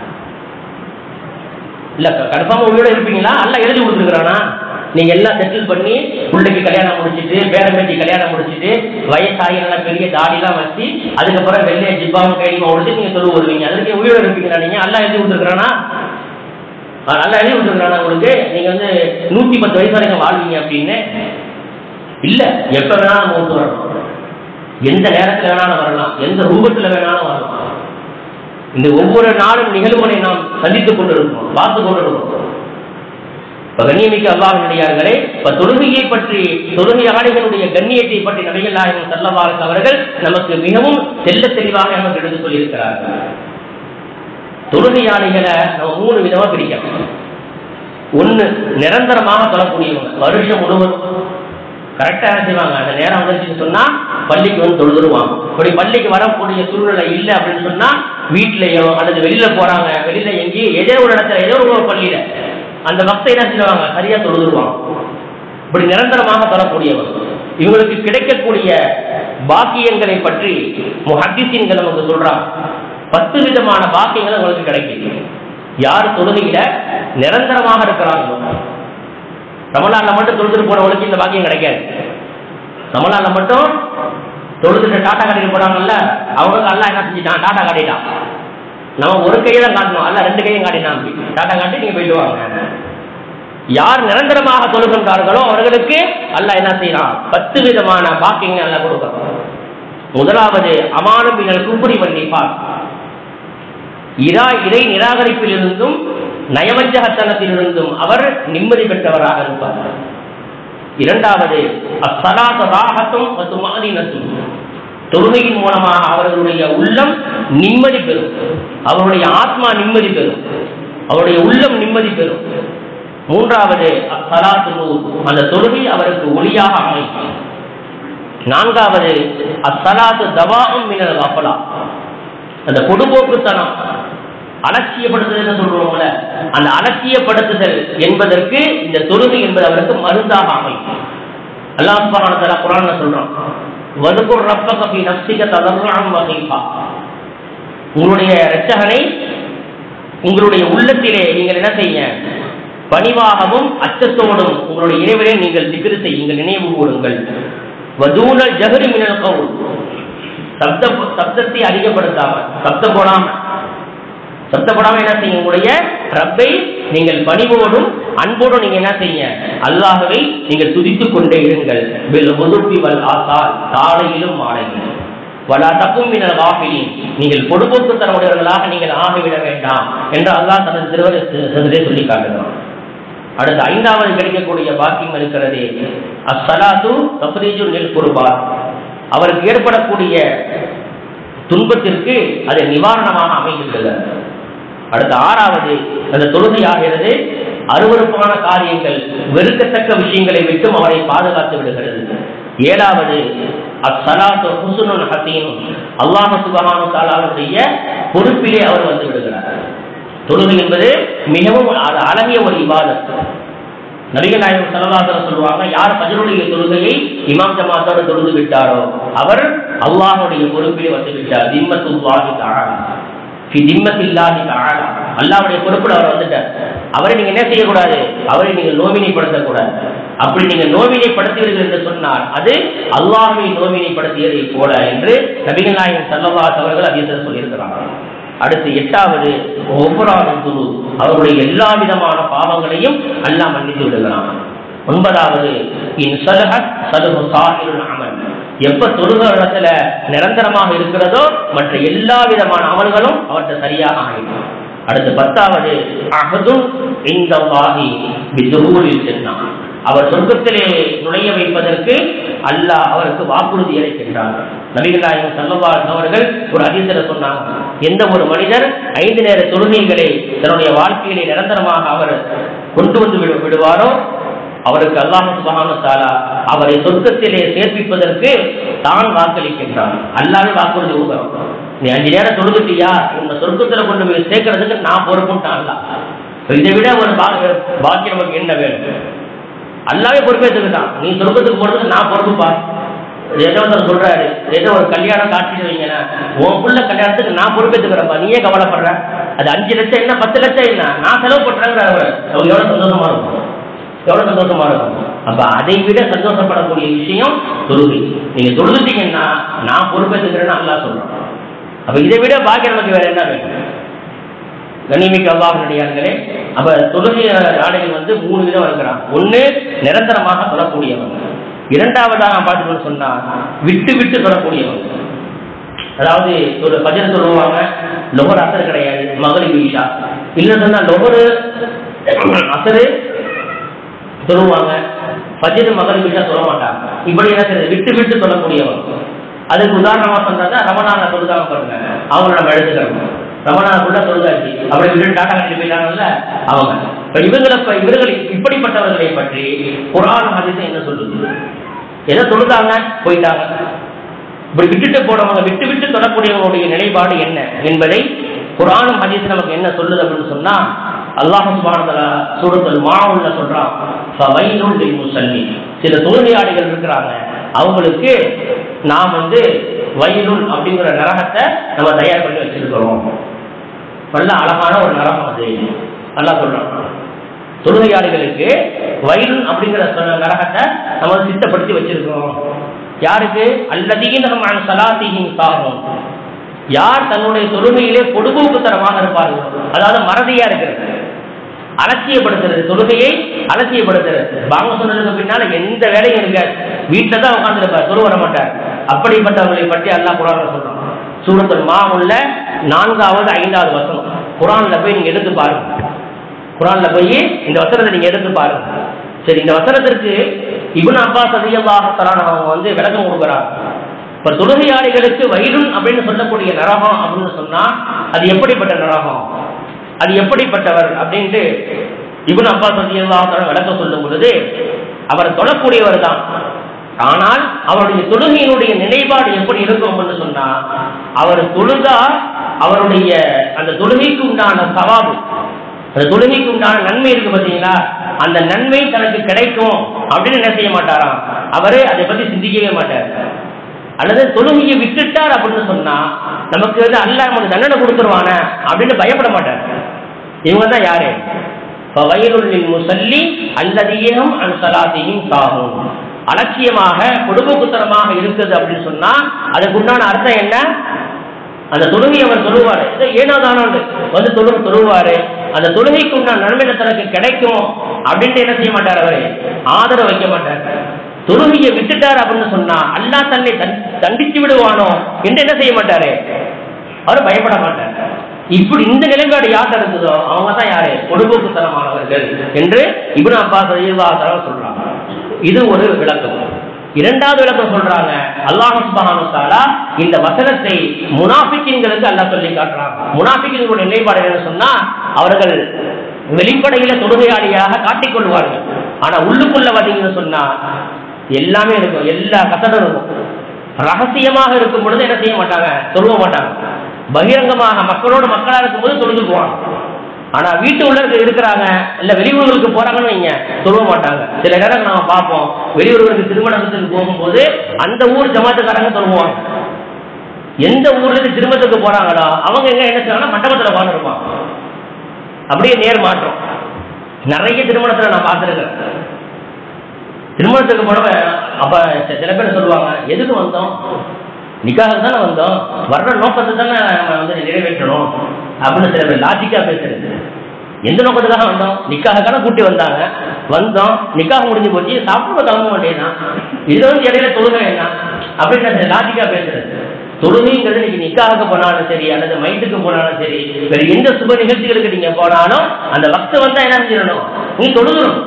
இல்ல கன்ஃபார்மா உயிரோட இருப்பீங்களா எல்லாம் எழுதி கொடுத்துருக்கானா நீங்க எல்லாம் செட்டில் பண்ணி பிள்ளைக்கு கல்யாணம் முடிச்சிட்டு பேரம்பேட்டி கல்யாணம் முடிச்சிட்டு வயசாகி நல்லா பெரிய தாடிலாம் வச்சு அதுக்கப்புறம் வெள்ளைய ஜிப்பாவும் கைடிமா உடுத்து நீங்க தொழுவு வருவீங்க அதுக்கு உயிரோட இருப்பீங்களா நீங்க எல்லாம் எழுதி கொடுத்துருக்கானா நல்லா எழுதி கொடுத்துருக்கானா உங்களுக்கு நீங்க வந்து நூத்தி பத்து வயசு வரைக்கும் வாழ்வீங்க அப்படின்னு இல்ல எப்ப வேணாலும் மூத்து வரணும் எந்த நேரத்துல வேணாலும் வரலாம் எந்த ரூபத்துல வேணாலும் வரலாம் இந்த ஒவ்வொரு நாளும் நிகழ்வுகளை நாம் சந்தித்துக் கொண்டிருக்கிறோம் பார்த்து கொண்டிருக்கிறோம் இப்ப கண்ணியமிக்க அல்லாஹினுடையார்களே இப்ப தொழுகையை பற்றி தொழுகையாளிகளுடைய கண்ணியத்தை பற்றி நபிகள் நாயகம் செல்லவாறு அவர்கள் நமக்கு மிகவும் தெல்ல தெளிவாக நமக்கு எடுத்து சொல்லியிருக்கிறார்கள் தொழுகையாளிகளை நம்ம மூணு விதமா பிரிக்கலாம் ஒண்ணு நிரந்தரமாக தொழக்கூடியவங்க வருஷம் முழுவதும் கரெக்டா என்ன செய்வாங்க அந்த நேரம் வந்துருச்சுன்னு சொன்னா பள்ளிக்கு வந்து தொழுதுருவாங்க அப்படி பள்ளிக்கு வரக்கூடிய சூழ்நிலை இல்லை அப்படின்னு சொன்னா வீட்லயோ அல்லது வெளியில போறாங்க வெளியில எங்கேயும் ஏதோ ஒரு இடத்துல ஏதோ ஒரு பள்ளியில அந்த பக்தை என்ன செய்வாங்க சரியா தொழுதுருவாங்க இப்படி நிரந்தரமாக தொழக்கூடியவங்க இவங்களுக்கு கிடைக்கக்கூடிய பாக்கியங்களை பற்றி முஹத்திசீன்கள் நமக்கு சொல்றாங்க பத்து விதமான பாக்கியங்கள் உங்களுக்கு கிடைக்குது யார் தொழுகையில நிரந்தரமாக இருக்கிறாங்களோ ரமலான்ல மட்டும் தொழுதுட்டு போனவங்களுக்கு இந்த பாக்கியம் கிடைக்காது ரமலான்ல மட்டும் தொழுதுட்டு டாட்டா காட்டிட்டு போறாங்கல்ல அவங்களுக்கு எல்லாம் என்ன செஞ்சுட்டான் டாட்டா காட்டிட்டான் நம்ம ஒரு கையை தான் காட்டணும் அல்ல ரெண்டு கையும் காட்டினான் டாட்டா காட்டி நீங்க போயிட்டு வாங்க யார் நிரந்தரமாக தொழுகின்றார்களோ அவர்களுக்கு அல்லாஹ் என்ன செய்யறான் பத்து விதமான பாக்கியங்கள் எல்லாம் கொடுக்கணும் முதலாவது அமானம் பின்னர் குப்புரி வன்னிப்பார் இரா இறை நிராகரிப்பிலிருந்தும் நயவஞ்சகத்தனத்திலிருந்தும் அவர் நிம்மதி பெற்றவராக இருப்பார் இரண்டாவது அசலாத ராகத்தும் மற்றும் மாதினத்தும் தொழுகையின் மூலமாக அவர்களுடைய உள்ளம் நிம்மதி பெறும் அவருடைய ஆத்மா நிம்மதி பெறும் அவருடைய உள்ளம் நிம்மதி பெறும் மூன்றாவது அசலாத்து நூர் அந்த தொழுகை அவருக்கு ஒளியாக அமைக்கும் நான்காவது அசலாத்து தவாவும் மினல் கப்பலா அந்த பொடுபோக்குத்தனம் அலட்சியப்படுத்துதல் சொல்றோம்ல அந்த அலட்சியப்படுத்துதல் என்பதற்கு இந்த தொழுகை என்பது அவருக்கு மருந்தாக அமையும் அல்லாஹ் சுப்ஹானஹு வ தஆலா குர்ஆன்ல சொல்றான் வதுகுர் ரப்பக ஃபீ நஃப்ஸிக ததர்ருஅன் வ ஹீஃபா உங்களுடைய இரட்சகனை உங்களுடைய உள்ளத்திலே நீங்கள் என்ன செய்ய பணிவாகவும் அச்சத்தோடும் உங்களுடைய இறைவனை நீங்கள் திக்ரு செய்யுங்கள் நினைவு கூறுங்கள் வதூனல் ஜஹரி மினல் கவுல் சப்த சப்தத்தை அதிகப்படுத்தாம சப்தம் போடாம சத்தப்படாம என்ன செய்ய உங்களுடைய ரப்பை நீங்கள் பணிவோடும் அன்போடும் நீங்க என்ன செய்ய அல்லாஹவை நீங்கள் துதித்துக் கொண்டே இருங்கள் வில் ஒதுப்பி வல் ஆசால் காலையிலும் மாலையிலும் வலா தப்பும் மினல் வாஃபிலின் நீங்கள் பொடுபோக்குத்தனமுடையவர்களாக நீங்கள் ஆகிவிட வேண்டாம் என்று அல்லாஹ் தனது திருவரை சொல்லி காட்டுகிறான் அடுத்து ஐந்தாவது கிடைக்கக்கூடிய பாக்கியம் இருக்கிறது அஸ்ஸலாத்து தப்ரீஜு நெல் குருபா அவருக்கு ஏற்படக்கூடிய துன்பத்திற்கு அது நிவாரணமாக அமைகின்றது அடுத்த ஆறாவது அந்த தொழுகை ஆகிறது அருவறுப்பான காரியங்கள் வெறுக்கத்தக்க விஷயங்களை விட்டும் அவரை பாதுகாத்து விடுகிறது ஏழாவது அஸ்ஸலாத்து ஹுசுனுன் ஹசீனும் அல்லாஹ் சுபஹானு தாலாவுடைய பொறுப்பிலே அவர் வந்து விடுகிறார் தொழுகை என்பது மிகவும் அது அழகிய ஒரு இபாதத் நபிகள் நாயகம் சல்லல்லாஹு சொல்லுவாங்க யார் ஃபஜ்ருடைய தொழுகையை இமாம் ஜமாத்தோட தொழுது விட்டாரோ அவர் அல்லாஹ்வுடைய பொறுப்பிலே வந்து விட்டார் திம்மத்துல்லாஹி தஆலா ஃபி திம்மத்தில்லாஹி தஆலா அல்லாஹ்வுடைய பொறுப்புல அவர் வந்துட்டார் அவரை நீங்க என்ன செய்யக்கூடாது அவரை நீங்க நோவினைப்படுத்தக்கூடாது அப்படி நீங்க நோவினைப்படுத்துவீர்கள் என்று சொன்னால் அது அல்லாஹ்வை நோவினைப்படுத்தியதை போல என்று நபிகள் நாயகம் சல்லல்லாஹு அவர்கள் அதிசயம் சொல்லியிருக்கிறாங்க அடுத்து எட்டாவது ஒவ்வொரு துரு அவருடைய எல்லா விதமான பாவங்களையும் அல்லாஹ் மன்னித்து விடுகிறான் ஒன்பதாவது இன் சலுஹத் சலுஹு சாஹிருல் அமல் எப்ப தொழுக இடத்துல நிரந்தரமாக இருக்கிறதோ மற்ற எல்லா விதமான அமல்களும் அவற்றை சரியாக ஆகிடும் அடுத்து பத்தாவது அகதும் இந்த வாகி பிதுகூரில் சென்றான் அவர் சொர்க்கத்திலே நுழைய வைப்பதற்கு அல்லாஹ் அவருக்கு வாக்குறுதி அளிக்கின்றார் நபிகள் நாயகம் சல்லல்லாஹு அவர்கள் ஒரு அதிசல சொன்னாங்க எந்த ஒரு மனிதர் ஐந்து நேர தொழுகைகளை தன்னுடைய வாழ்க்கையிலே நிரந்தரமாக அவர் கொண்டு வந்து விடு- விடுவாரோ அவருக்கு அல்லாஹ் சுபஹானு தாலா அவரை சொர்க்கத்திலே சேர்ப்பிப்பதற்கு தான் வாக்களிக்கின்றான் அல்லாவே வாக்குறுதி கொடுக்குறான் நீ அஞ்சு நேரம் தொழுதுட்டியா உன்னை சொர்க்கத்துல கொண்டு போய் சேர்க்கறதுக்கு நான் பொறுப்புட்டான் அல்லாஹ் இதை விட ஒரு பாக்கிய பாக்கியம் நமக்கு என்ன வேணும் அல்லாவே பொறுப்பேற்றுக்கிட்டான் நீ சொர்க்கத்துக்கு போறதுக்கு நான் பொறுப்புப்பா ஏதோ ஒருத்தர் சொல்றாரு ஏதோ ஒரு கல்யாணம் காட்சி வைங்களேன் உன் புள்ள கல்யாணத்துக்கு நான் பொறுப்பேற்றுக்கிறேன்ப்பா நீயே கவலைப்படுற அது அஞ்சு லட்சம் என்ன பத்து லட்சம் என்ன நான் செலவு பண்றேங்கிற அவர் அவங்க எவ்வளவு சந்தோஷமா இருக்கும் எவ்வளவு சந்தோஷமா இருக்கும் அப்ப அதை விட சந்தோஷப்படக்கூடிய விஷயம் தொழுகை நீங்க தொழுதுட்டீங்கன்னா நான் பொறுப்பேற்றுக்கிறேன்னு அல்லாஹ் சொல்றோம் அப்ப இதை விட பாக்கிய நமக்கு வேற என்ன வேணும் கண்ணிமிக்க அல்லாஹனுடையார்களே அப்ப தொழுகை நாடுகள் வந்து மூணு விதம் இருக்கிறான் ஒண்ணு நிரந்தரமாக சொல்லக்கூடியவங்க இரண்டாவதாக பார்த்துக்கணும்னு சொன்னா விட்டு விட்டு சொல்லக்கூடியவங்க அதாவது ஒரு பஜனை சொல்லுவாங்க லொகர் அசர் கிடையாது மகளிர் ஈஷா இல்ல சொன்னா லொகரு அசரு சொல்லுவாங்க பஜ்ரு மகளிர் ஈஷா சொல்ல மாட்டாங்க இப்படி என்ன செய்யுது விட்டு விட்டு சொல்லக்கூடியவங்க அதுக்கு உதாரணமா சொல்றதா ரமணான சொல்லுதாங்க பாருங்க அவங்க நம்ம எடுத்துக்கிறோம் ரமணான ஃபுல்லா சொல்லுதாச்சு அப்படி விட்டு டாடா கட்டி போயிட்டாங்கல்ல அவங்க இப்ப இவங்களை இப்ப இவர்கள் இப்படிப்பட்டவர்களை பற்றி குரான் ஹதீஸ் என்ன சொல்லுது எதை சொல்லுதாங்க போயிட்டாங்க இப்படி விட்டுட்டு போனவங்க விட்டு விட்டு தொடக்கூடியவங்களுடைய நிலைப்பாடு என்ன என்பதை குரானும் ஹதீஸ் நமக்கு என்ன சொல்லுது அப்படின்னு சொன்னா அல்லாஹ் சுபானதல சூரத்தில் மாவுல்ல சொல்றான் ஃபவைலுல் லில் முஸல்லி சில தொழுகையாளிகள் இருக்கிறாங்க அவங்களுக்கு நாம் வந்து வயலுல் அப்படிங்கிற நரகத்தை நம்ம தயார் பண்ணி வச்சிருக்கிறோம் நல்ல அழகான ஒரு நரகம் அது அல்லாஹ் சொல்றான் தொழுகையாளிகளுக்கு வயலுன் அப்படிங்கிற சொன்ன நரகத்தை நம்ம சித்தப்படுத்தி வச்சிருக்கிறோம் யாருக்கு அல்லதீன நம்ம சலாத்தியின் சாகும் யார் தன்னுடைய தொழுகையிலே பொடுபோக்குத்தனமாக இருப்பார்கள் அதாவது மறதியா இருக்கிறது அலட்சியப்படுத்துறது தொழுகையை அலட்சியப்படுத்துறது வாங்க சொன்னதுக்கு பின்னால எந்த வேலையும் இருக்காது வீட்டில் தான் உட்காந்துருப்பார் தொழு வர மாட்டார் அப்படிப்பட்டவர்களை பற்றி அல்லாஹ் குரான் சொல்றான் சூரத்தில் மாவுள்ள நான்காவது ஐந்தாவது வசனம் குரான்ல போய் நீங்க எடுத்து பாருங்க குரான்ல போய் இந்த வசனத்தை நீங்க எடுத்து பாருங்க சரி இந்த வசனத்திற்கு இபுன் அப்பாஸ் அதிகமாக தரான அவங்க வந்து விளக்கம் கொடுக்குறாங்க இப்ப தொழுகையாளிகளுக்கு வயிறுன் அப்படின்னு சொல்லக்கூடிய நரகம் அப்படின்னு சொன்னா அது எப்படிப்பட்ட நரகம் அது எப்படிப்பட்டவர் அப்படின்ட்டு இபுன் அப்பாஸ் அதிகமாக விளக்கம் சொல்லும் பொழுது அவர் தொழக்கூடியவர் தான் ஆனால் அவருடைய தொழுகையினுடைய நிலைப்பாடு எப்படி இருக்கும் அப்படின்னு சொன்னா அவர் தொழுதா அவருடைய அந்த தொழுகைக்கு உண்டான சவாபு அந்த தொழுகைக்கு உண்டான நன்மை இருக்கு பார்த்தீங்களா அந்த நன்மை தனக்கு கிடைக்கும் அப்படின்னு என்ன செய்ய மாட்டாராம் அவரு அதை பத்தி சிந்திக்கவே மாட்டார் அல்லது தொழுகையை விட்டுட்டார் அப்படின்னு சொன்னா நமக்கு வந்து அல்ல நமக்கு தண்டனை கொடுத்துருவான அப்படின்னு பயப்பட மாட்டார் இவங்க தான் யாரு வயலுள்ளில் முசல்லி அல்லதியும் அன் சலாத்தையும் சாகும் அலட்சியமாக கொடுமைக்குத்தனமாக இருக்குது அப்படின்னு சொன்னா அதுக்கு உண்டான அர்த்தம் என்ன அந்த தொழுகை அவர் சொல்லுவாரு ஏனோ தானோ வந்து தொழு தொழுவாரு அந்த தொழுகைக்கு உண்டான நன்மை தனக்கு கிடைக்கும் அப்படின்ட்டு என்ன செய்ய மாட்டார் அவரு ஆதரவு வைக்க மாட்டார் தொழுகையை விட்டுட்டார் அப்படின்னு சொன்னா அல்லா தன்னை தண்டிச்சு விடுவானோ என்று என்ன செய்ய மாட்டாரு அவர் பயப்பட மாட்டார் இப்படி இந்த நிலைப்பாடு யார்கிட்ட இருக்குதோ அவங்க தான் யாரு பொடுபோக்குத்தனமானவர்கள் என்று இபுன் அப்பாஸ் அய்யவாசரம் சொல்றாங்க இது ஒரு விளக்கம் இரண்டாவது விளக்கம் சொல்றாங்க அல்லாஹ் சுபஹானு தஆலா இந்த வசனத்தை முனாஃபிக்கின்களுக்கு அல்லாஹ் சொல்லி காட்டுறாங்க முனாஃபிக்கின்களுடைய நிலைப்பாடு என்ன சொன்னா அவர்கள் வெளிப்படையில தொழுகையாளியாக காட்டிக்கொள்வார்கள் ஆனா உள்ளுக்குள்ள பார்த்தீங்கன்னு சொன்னா எல்லாமே இருக்கும் எல்லா கசடும் இருக்கும் ரகசியமாக இருக்கும் பொழுது என்ன செய்ய மாட்டாங்க சொல்ல மாட்டாங்க பகிரங்கமாக மக்களோட மக்களா இருக்கும்போது தொழுதுக்குவாங்க ஆனா வீட்டு உள்ள இருக்கிறாங்க இல்ல வெளியூர்களுக்கு போறாங்கன்னு வைங்க சொல்ல மாட்டாங்க சில நேரம் நாம பார்ப்போம் வெளியூர்களுக்கு திருமணத்துக்கு போகும்போது அந்த ஊர் ஜமாத்துக்காரங்க சொல்லுவாங்க எந்த ஊர்ல இருந்து திருமணத்துக்கு போறாங்களோ அவங்க எங்க என்ன செய்வாங்கன்னா மண்டபத்துல உட்காந்துருப்பாங்க அப்படியே நேர் மாற்றம் நிறைய திருமணத்துல நான் பார்த்துருக்கேன் திருமணத்துக்கு போனவ அப்ப சில பேர் சொல்லுவாங்க எதுக்கு வந்தோம் நிக்காக தானே வந்தோம் வர்ற நோக்கத்தை தானே நம்ம வந்து நிறைவேற்றணும் அப்படின்னு சில பேர் லாஜிக்கா பேசுறது எந்த நோக்கத்துக்காக வந்தோம் நிக்காக தானே கூட்டி வந்தாங்க வந்தோம் நிக்காக முடிஞ்சு போச்சு சாப்பிட கிளம்ப வேண்டியதுதான் இதுல வந்து இடையில தொழுகை என்ன அப்படின்னு லாஜிக்கா பேசுறது தொழுகைங்கிறது நீங்க நிக்காக போனாலும் சரி அல்லது மைட்டுக்கு போனாலும் சரி வேற எந்த சுப நிகழ்ச்சிகளுக்கு நீங்க போனாலும் அந்த வக்த வந்தா என்ன செஞ்சிடணும் நீ தொழுகணும்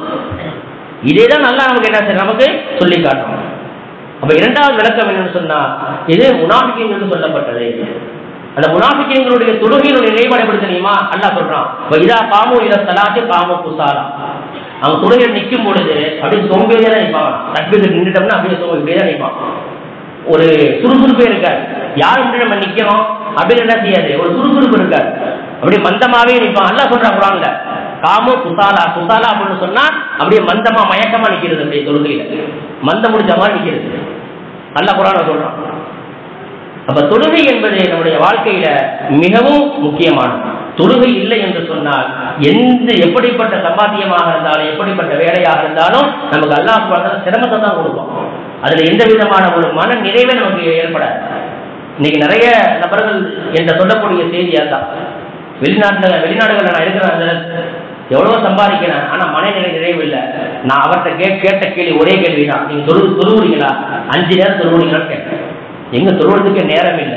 இதே தான் நல்லா நமக்கு என்ன செய்ய நமக்கு சொல்லி காட்டணும் அப்ப இரண்டாவது விளக்கம் என்னன்னு சொன்னா இது முனாஃபிக்கிங்களுக்கு சொல்லப்பட்டது அந்த முனாஃபிக்கிங்களுடைய தொழுகையினுடைய நிலைப்பாடு எப்படி தெரியுமா அல்லாஹ் சொல்றான் இதா காமு இத சலாத்து காமு குசாலா அவங்க தொழுகையில் நிற்கும் பொழுது அப்படியே சோம்பேறியா தான் நிற்பாங்க தற்போது நின்றுட்டோம்னா அப்படியே சோம்பேறியா தான் நிற்பான் ஒரு சுறுசுறுப்பே இருக்காது யார் முன்னாடி நம்ம நிக்கிறோம் அப்படின்னு என்ன செய்யாது ஒரு சுறுசுறுப்பு இருக்காது அப்படியே மந்தமாவே நிற்பான் அல்லா சொல்றான் குரான்ல காமு குசாலா குசாலா அப்படின்னு சொன்னா அப்படியே மந்தமா மயக்கமா நிக்கிறது அப்படியே தொழுகையில மந்த முடிச்ச மாதிரி நிக்கிறது நல்ல குரான சொல்றான் அப்ப தொழுகை என்பது நம்முடைய வாழ்க்கையில மிகவும் முக்கியமானது தொழுகை இல்லை என்று சொன்னால் எந்த எப்படிப்பட்ட சம்பாத்தியமாக இருந்தாலும் எப்படிப்பட்ட வேலையாக இருந்தாலும் நமக்கு அல்லாஹ் சுப்ஹானஹு சிரமத்தை தான் கொடுக்கும் அதுல எந்த விதமான ஒரு மன நிறைவே நமக்கு ஏற்படாது இன்னைக்கு நிறைய நபர்கள் என்ற சொல்லக்கூடிய செய்தி அதான் வெளிநாட்டுல வெளிநாடுகளில் நான் இருக்கிற அந்த எவ்வளவோ சம்பாதிக்கிறேன் ஆனா மனநிலை நிறைவு இல்லை நான் அவர்கிட்ட கே கேட்ட கேள்வி ஒரே கேள்வி தான் நீங்க தொழு தொழுவுறீங்களா அஞ்சு நேரம் தொழுவுறீங்களான்னு கேட்டேன் எங்க தொழுவதுக்கு நேரம் இல்லை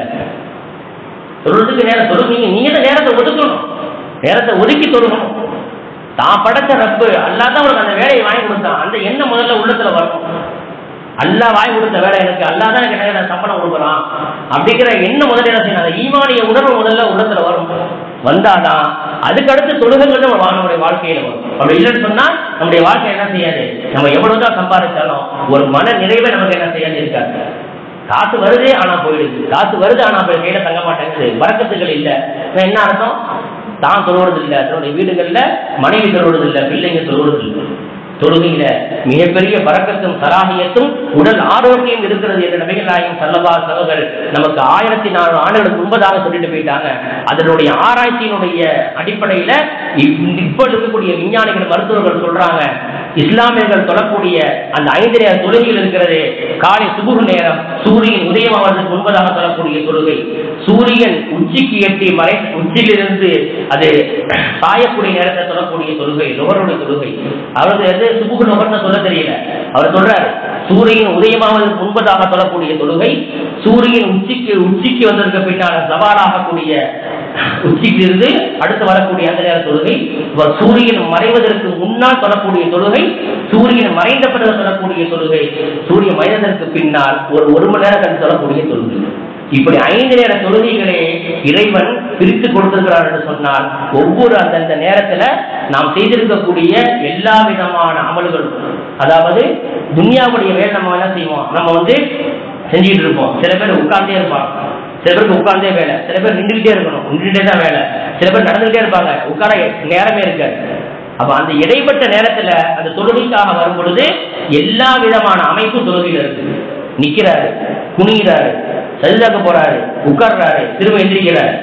தொழுவதுக்கு நேரம் தொழுவீங்க நீங்க தான் நேரத்தை ஒதுக்கணும் நேரத்தை ஒதுக்கி தொழுகணும் தான் படைச்ச ரப்பு அல்லாதான் அவருக்கு அந்த வேலையை வாங்கி கொடுத்தான் அந்த எண்ணம் முதல்ல உள்ளத்துல வரணும் அல்லா வாங்கி கொடுத்த வேலை எனக்கு அல்லா தான் எனக்கு நிறைய சம்பளம் கொடுக்குறான் அப்படிங்கிற எண்ணம் முதல்ல என்ன செய்யணும் அந்த ஈமானிய உணர்வு முதல்ல உள்ளத்துல வரும் வந்தாதான் அதுக்கடுத்து தொழுகைகள் நம்ம வா- நம்முடைய வாழ்க்கையில வரும் அப்படி இல்லைன்னு சொன்னா நம்முடைய வாழ்க்கை என்ன செய்யாது நம்ம எவ்வளவுதான் சம்பாதிச்சாலும் ஒரு மன நிறைவே நமக்கு என்ன செய்யாது இருக்காது காசு வருது ஆனா போயிடுது காசு வருது ஆனா போய் கையில தங்க மாட்டேங்குது வரக்கத்துகள் இல்ல இப்ப என்ன அர்த்தம் தான் தொழுவது இல்ல தன்னுடைய வீடுகள்ல மனைவி தொழுவது இல்ல பிள்ளைங்க தொழுவது இல்ல தொழுகையில மிகப்பெரிய பறக்கத்தும் சராகியத்தும் உடல் ஆரோக்கியம் இருக்கிறது என்ற நபிகள் நாயகம் சல்லபா சகோதரர் நமக்கு ஆயிரத்தி நானூறு ஆண்டுகளுக்கு முன்பதாக சொல்லிட்டு போயிட்டாங்க அதனுடைய ஆராய்ச்சியினுடைய அடிப்படையில இப்- இப்ப இருக்கக்கூடிய விஞ்ஞானிகள் மருத்துவர்கள் சொல்றாங்க இஸ்லாமியர்கள் தொழக்கூடிய அந்த ஐந்து நேர தொழுகைகள் இருக்கிறது காலை சுபுகு நேரம் சூரியன் உதயமாவதற்கு முன்பதாக தொழக்கூடிய தொழுகை சூரியன் உச்சிக்கு எட்டி மறை உச்சியிலிருந்து அது சாயக்கூடிய நேரத்தை சொல்லக்கூடிய தொழுகை நுகருடைய தொழுகை அவருக்கு எது சுபுகு நுகர்னு சொல்ல தெரியல அவர் சொல்றாரு சூரியன் உதயமாவதற்கு முன்பதாக சொல்லக்கூடிய தொழுகை சூரியன் உச்சிக்கு உச்சிக்கு வந்ததற்கு பின்னால் சவாலாகக்கூடிய உச்சிக்கு இருந்து அடுத்து வரக்கூடிய அந்த நேர தொழுகை இவர் சூரியன் மறைவதற்கு முன்னால் சொல்லக்கூடிய தொழுகை சூரியன் மறைந்த பிறகு சொல்லக்கூடிய தொழுகை சூரியன் மறைந்ததற்கு பின்னால் ஒரு ஒரு மணி நேரம் கழித்து சொல்லக்கூடிய தொழுகை இப்படி ஐந்து நேர தொழுகைகளை இறைவன் பிரித்து கொடுத்திருக்கிறார் என்று சொன்னால் ஒவ்வொரு அந்தந்த நேரத்துல நாம் செய்திருக்கக்கூடிய எல்லா விதமான அமல்களும் அதாவது துன்யாவுடைய வேலை நம்ம என்ன செய்வோம் நம்ம வந்து செஞ்சுட்டு இருப்போம் சில பேர் உட்கார்ந்தே இருப்பாங்க சில பேருக்கு உட்கார்ந்தே வேலை சில பேர் நின்றுகிட்டே இருக்கணும் நின்றுட்டே தான் வேலை சில பேர் நடந்துகிட்டே இருப்பாங்க உட்கார நேரமே இருக்காது அப்ப அந்த இடைப்பட்ட நேரத்துல அந்த தொழுகைக்காக வரும் பொழுது எல்லா விதமான அமைப்பும் தொழுகையில் இருக்கு நிக்கிறாரு குனிகிறாரு சரிதாக்க போறாரு உட்கார்றாரு திரும்ப எந்திரிக்கிறாரு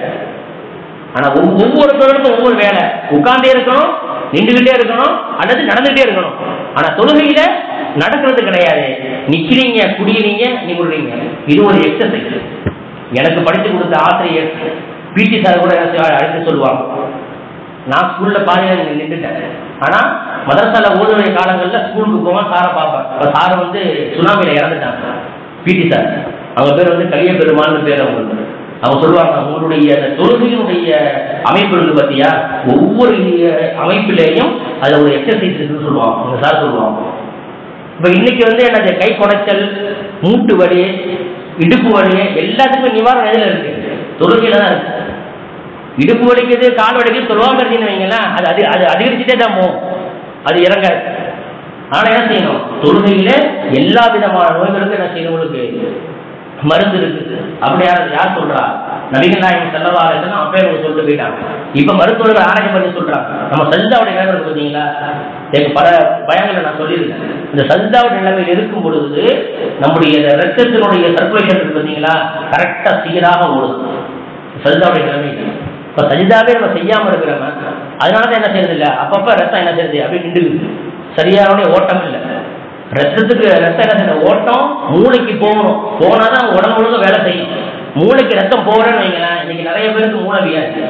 ஆனா ஒவ்வொரு ஒவ்வொருத்தருக்கும் ஒவ்வொரு வேலை உட்கார்ந்தே இருக்கணும் நின்றுகிட்டே இருக்கணும் அல்லது நடந்துகிட்டே இருக்கணும் ஆனா தொழுகையில நடக்கிறது கிடையாது நிக்கிறீங்க குடிக்கிறீங்க நிமிடுறீங்க இது ஒரு எக்ஸசைஸ் எனக்கு படித்து கொடுத்த ஆசிரியர் பிடி சார் கூட என்ன செய்வார், அழைத்து சொல்லுவாங்க நான் ஸ்கூல்ல பாதியில நின்றுட்டேன் ஆனா மதரசால ஓடுற காலங்கள்ல ஸ்கூலுக்கு போவேன் சாரை பார்ப்பேன் இப்ப சார் வந்து சுனாமியில இறந்துட்டாங்க பிடி சார் அவங்க பேர் வந்து கலிய பெருமாள்னு பேர் அவங்களுக்கு அவங்க சொல்லுவாங்க உங்களுடைய அந்த தொழுகையினுடைய அமைப்பு இருக்கு பாத்தியா ஒவ்வொரு அமைப்பிலேயும் அது ஒரு எக்ஸசைஸ் இருக்குன்னு சொல்லுவாங்க அவங்க சார் சொல்லுவாங்க இப்ப இன்னைக்கு வந்து என்னது கை குடைச்சல் மூட்டு வலி இடுப்பு வலி எல்லாத்துக்கும் நிவாரணம் எதுல இருக்கு தொழுகையில தான் இருக்கு இடுப்பு வலிக்குது கால் வலிக்குது தொழுவாம இருந்தீங்கன்னு வைங்களேன் அது அது அது அதிகரிச்சுட்டே தான் போகும் அது இறங்காது ஆனா என்ன செய்யணும் தொழுகையில எல்லா விதமான நோய்களுக்கும் என்ன செய்யணும் உங்களுக்கு மருந்து இருக்கு அப்படி யார் யார் சொல்றா நபிகள் நாயகம் செல்லவா அப்பயே அவங்க சொல்லிட்டு போயிட்டாங்க இப்ப மருத்துவர்கள் ஆராய்ச்சி பண்ணி சொல்றாங்க நம்ம சஜிதாவுடைய நிலைமை இருக்கு பார்த்தீங்களா எனக்கு பல பயங்களை நான் சொல்லியிருக்கேன் இந்த சஜிதாவுடைய நிலைமையில் இருக்கும் பொழுது நம்முடைய இந்த ரத்தத்தினுடைய சர்க்குலேஷன் இருக்கு பார்த்தீங்களா கரெக்டா சீராக ஓடுது சஜிதாவுடைய நிலைமை இப்ப சஜிதாவே நம்ம செய்யாம இருக்கிறவன் அதனால தான் என்ன செய்யறது இல்ல அப்பப்ப ரத்தம் என்ன செய்யுது அப்படியே நின்றுக்குது சரியான ஓட்டம் இல்லை ரத்தத்துக்கு ரத்தம் என்ன செய்யணும் ஓட்டம் மூளைக்கு போகணும் போனாதான் உடம்பு முழுக்க வேலை செய்யும் மூளைக்கு ரத்தம் போகிறேன்னு வைங்களேன் இன்னைக்கு நிறைய பேருக்கு மூளை வியாதி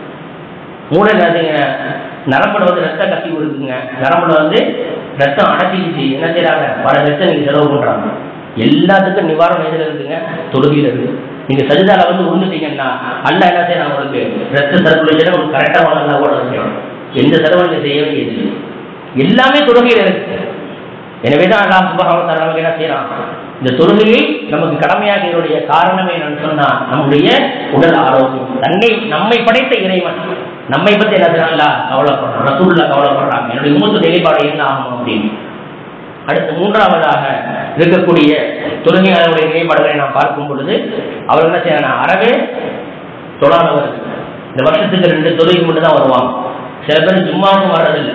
மூளை என்னதுங்க நரம்புல வந்து ரத்த கட்டி இருக்குங்க நரம்புல வந்து ரத்தம் அடைச்சிக்கிச்சு என்ன செய்றாங்க பல லட்சம் நீங்க செலவு பண்றாங்க எல்லாத்துக்கும் நிவாரணம் எதுல இருக்குங்க தொழுகையில இருக்கு நீங்க சஜிதால வந்து ஒண்ணு செய்யணும்னா அல்ல என்ன செய்யணும் உங்களுக்கு ரத்த சர்க்குலேஷன் உங்களுக்கு கரெக்டா நல்லா ஓட வைக்கணும் எந்த செலவும் நீங்க செய்ய வேண்டியது இல்லை. எல்லாமே தொழுகையில இருக்கு எனவே தான் அல்லாஹ் சுபஹானஹு வ தஆலா நமக்கு என்ன செய்யறான் இந்த தொழுகையை நமக்கு கடமையாகியதனுடைய காரணமே என்னன்னு சொன்னா நம்முடைய உடல் ஆரோக்கியம் தன்னை நம்மை படைத்த இறைவன் நம்மை பத்தி என்ன செய்யறாங்களா கவலைப்படுறான் ரசூல்லா கவலைப்படுறாங்க என்னுடைய உமத்து நிலைப்பாடு என்ன ஆகும் அப்படின்னு அடுத்து மூன்றாவதாக இருக்கக்கூடிய தொழுகையாளருடைய நிலைப்பாடுகளை நாம் பார்க்கும் பொழுது அவர் என்ன செய்யறாங்க அறவே தொழாதவர்கள் இந்த வருஷத்துக்கு ரெண்டு தொழுகை மட்டும் தான் வருவாங்க சில பேர் ஜும்மாவுக்கும் வர்றதில்லை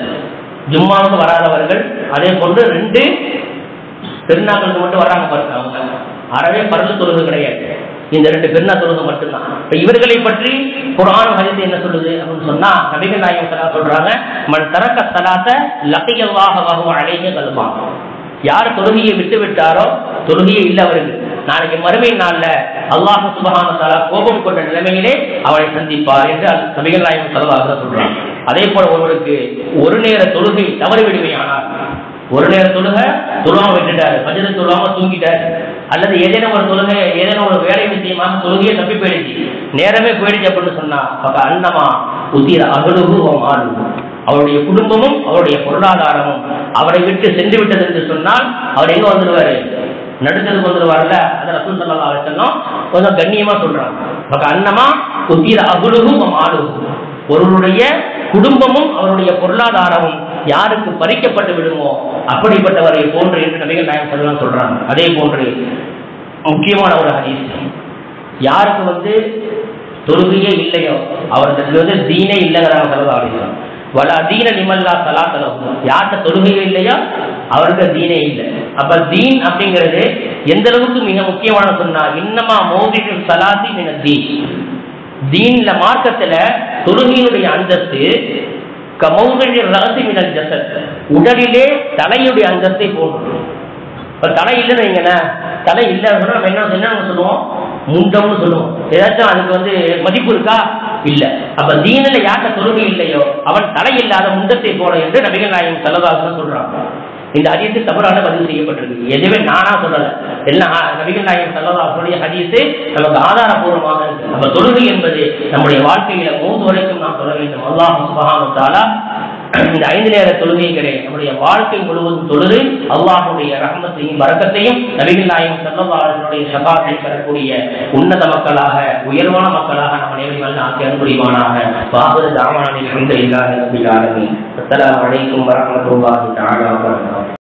ஜும்மாவுக்கு வராதவர்கள் அதே போன்று ரெண்டு பெருநாட்களுக்கு மட்டும் வர்றாங்க பாருங்க அவங்க அறவே பரந்து தொழுகை கிடையாது இந்த ரெண்டு பெருநா தொழுகை மட்டும்தான் இப்ப இவர்களை பற்றி குரான் ஹரித்து என்ன சொல்லுது அப்படின்னு சொன்னா நபிகள் நாயகம் ஸல்லல்லாஹு சொல்றாங்க மன் தரக்க சலாத்த லqiயல்லாஹ வஹுவ அலைஹி கல்பான் யார் தொழுகையை விட்டு விட்டாரோ தொழுகையே இல்லை அவருக்கு நாளைக்கு மறுமை நாள்ல அல்லாஹ் சுபஹான தஆலா கோபம் கொண்ட நிலைமையிலே அவனை சந்திப்பார் என்று அல் நபிகள் நாயகம் ஸல்லல்லாஹு சொல்றாங்க அதே போல ஒருவருக்கு ஒரு நேர தொழுகை தவறு விடுமையானால் ஒரு நேர தொழுகை தொழாம விட்டுட்டாரு பஜனை தொழாம தூங்கிட்டாரு அல்லது ஏதேனும் ஒரு தொழுகை ஏதேனும் ஒரு வேலை விஷயமாக தொழுகையை தப்பி போயிடுச்சு நேரமே போயிடுச்சு அப்படின்னு சொன்னா அப்ப அன்னமா உத்திர அகலுகு ஆளு அவருடைய குடும்பமும் அவருடைய பொருளாதாரமும் அவரை விட்டு சென்று விட்டது என்று சொன்னால் அவர் எங்க வந்துடுவாரு நடுத்தருக்கு வந்துடுவார்ல அதை ரசூல் சல்லா அலிசல்லம் கொஞ்சம் கண்ணியமா சொல்றாங்க அப்ப அன்னமா உத்திர அகுலுகும் ஆளுகும் ஒருவருடைய குடும்பமும் அவருடைய பொருளாதாரமும் யாருக்கு பறிக்கப்பட்டு விடுமோ அப்படிப்பட்டவரை போன்று என்று நபிகள் நாயகம் சொல்லலாம் சொல்றாங்க அதே போன்று முக்கியமான ஒரு ஹதீஸ் யாருக்கு வந்து தொழுகையே இல்லையோ அவருக்கு வந்து தீனே இல்லைங்கிறாங்க சல்லா அலிஸ்லாம் வல தீன நிமல்லா சலாத்தலம் யார்கிட்ட தொழுகையே இல்லையோ அவருக்கு தீனே இல்லை அப்ப தீன் அப்படிங்கிறது எந்த அளவுக்கு மிக முக்கியமான சொன்னா இன்னமா மோதிக்கு சலாத்தி மின தீன் தீன்ல மார்க்கத்துல தொழுகையினுடைய அந்தஸ்து கமௌதழி ரகசி மினல் ஜசத் உடலிலே தலையுடைய அந்தஸ்தை போன்று இப்ப தலை இல்லைன்னு வைங்களேன் தலை இல்லைன்னு சொன்னா நம்ம என்ன என்ன சொல்லுவோம் முண்டம்னு சொல்லுவோம் ஏதாச்சும் அதுக்கு வந்து மதிப்பு இருக்கா இல்ல அப்ப தீனில யார்கிட்ட தொழுகை இல்லையோ அவன் தலை இல்லாத முண்டத்தை போல என்று நபிகள் நாயகம் செல்லதாசன் சொல்றாங்க இந்த ஹதீஸு தவறான பதிவு செய்யப்பட்டிருக்கு எதுவுமே நானா சொல்லல எல்லாம் நபிகள் நாயகம் செல்லதாசனுடைய ஹதீஸு நமக்கு ஆதாரபூர்வமாக இருக்கு நம்ம தொழுகை என்பது நம்முடைய வாழ்க்கையில மூன்று வரைக்கும் நாம் சொல்ல வேண்டும் அல்லாஹ் சுபஹானு தஆலா இந்த ஐந்து நேர தொழுகைகளே நம்முடைய வாழ்க்கை முழுவதும் தொழுது அல்லாஹுடைய ரஹமத்தையும் வரக்கத்தையும் நபிகள் நாயகம் செல்லவாளர்களுடைய சபாத்தை பெறக்கூடிய உன்னத மக்களாக உயர்வான மக்களாக நம்ம நேரில் ஆக்கி அன்புரிவானாக பாபு தாமானில் இந்த இல்லாத நபிலாளர்கள் அஸ்ஸலாமு அலைக்கும் வரஹ்மத்துல்லாஹி தஆலா வபரகாத்துஹு